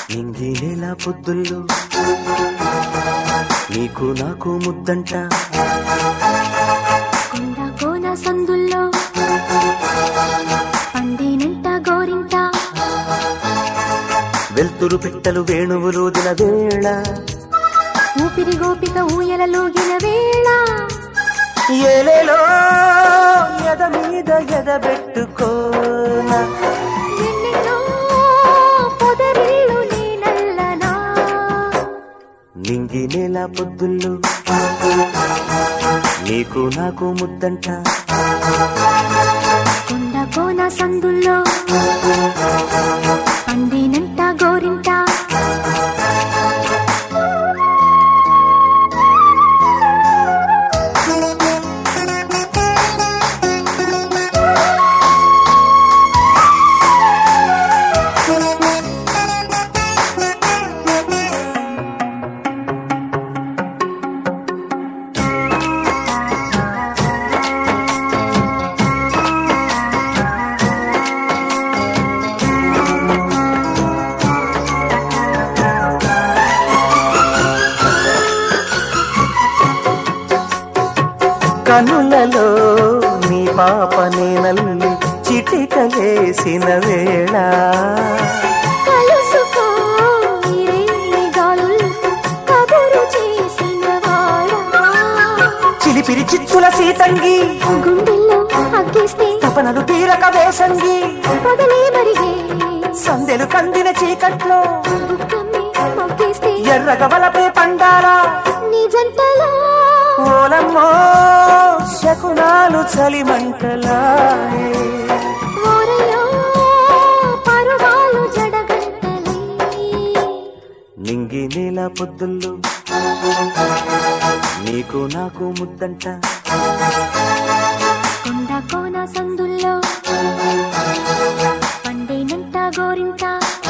నింగి నెల పొద్దుల్లో నీకు నాకు ముద్దంట కొండ కోన సందుల్లో పండినంట గోరింట వెల్తురు పిట్టలు వేణువులూదిన వేళ ఊపిరి గోపిక ఊయలలోగిన వేళ ఏలేలో ఎద మీద ఎదబెట్టుకోన ఎన్నెన్నో పొదరిల్లు నేనల్లనా నింగి నెల పొద్దుల్లో నీకు నాకు ముద్దంట కొండ కోన సందుల్లో పండినంట గోరింట కనులలో నీ పాప నేనల్లి చిటికలేసిన వేళ కలుసుకో ఈరేని గాలులతో కబురు చేసిన వాడా చిలిపిరి చిచ్చుల సీతంగి గుండెల్లో అగ్గిస్తే తపనలు తీరక వేసంగి పగలే మరిగే సందెలు కందిన చీకట్లో బుక్కమ్మి మొక్కేస్తే ఎర్రగ వలపే పండారా నీ జంటలో ఓలమ్మో శకునాలు చలిమంటలాయే ఓరలో పరువాలు జడగంటలే నింగి నీల పొద్దుల్లో నీకు నాకు ముద్దంట కొండ కోన సందుల్లో పండేనంట గోరింట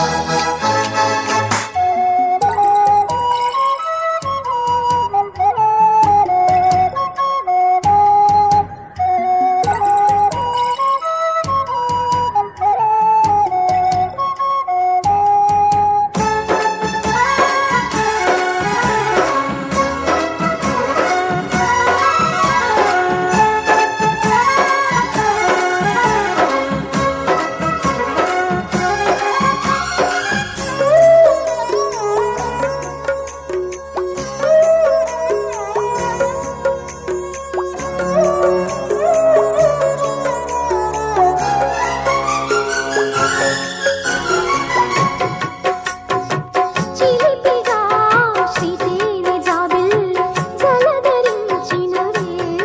చిలిపిగా శ్రీతేని జాబిల్లు జలధరించిన వేళ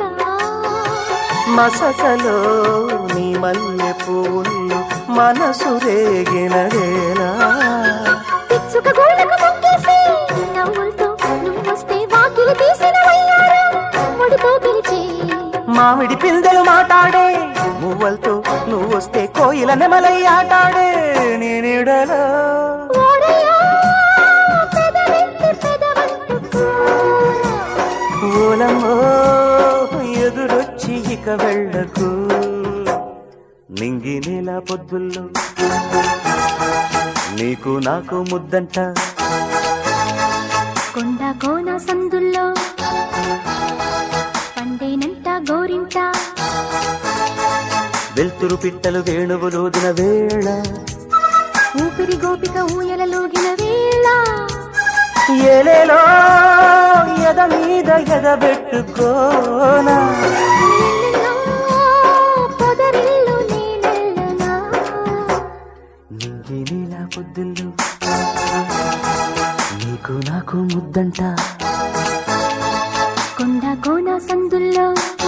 మసకలో నీ మల్లె పువ్వులు మనసు రేగిన వేళ పిచ్చుక గోడకు మొక్కేసి నవ్వులతో నువ్వొస్తే వాకిలి తీసిన వయ్యారం ముడితో పిలిచి మామిడి పిందెలు మాటాడే మువ్వలతో నువ్వు వస్తే కోయిల నెమలై ఆటాడే నేనిడలో ఓడయ్యా పెదవెత్తి పెదవంటుకోరా. ఓలమ్మో ఎదురొచ్చి ఇక వెళ్ళకు నింగి నీల పొద్దుల్లో నీకు నాకు ముద్దంట కొండ కోన సందుల్లో పండేనంట గోరింట వెల్తురు పిట్టలు వేణువులూదిన వేళ ఊపిరి గోపిక ఊయలలోగిన వేళ ఏలేలో ఎద మీద ఎదబెట్టుకోనా ఎన్నెన్నో పొదరిల్లు నేనెల్లనా నింగి నీల పొద్దుల్లో నీకు నాకు ముద్దంట కొండ కోన సందుల్లో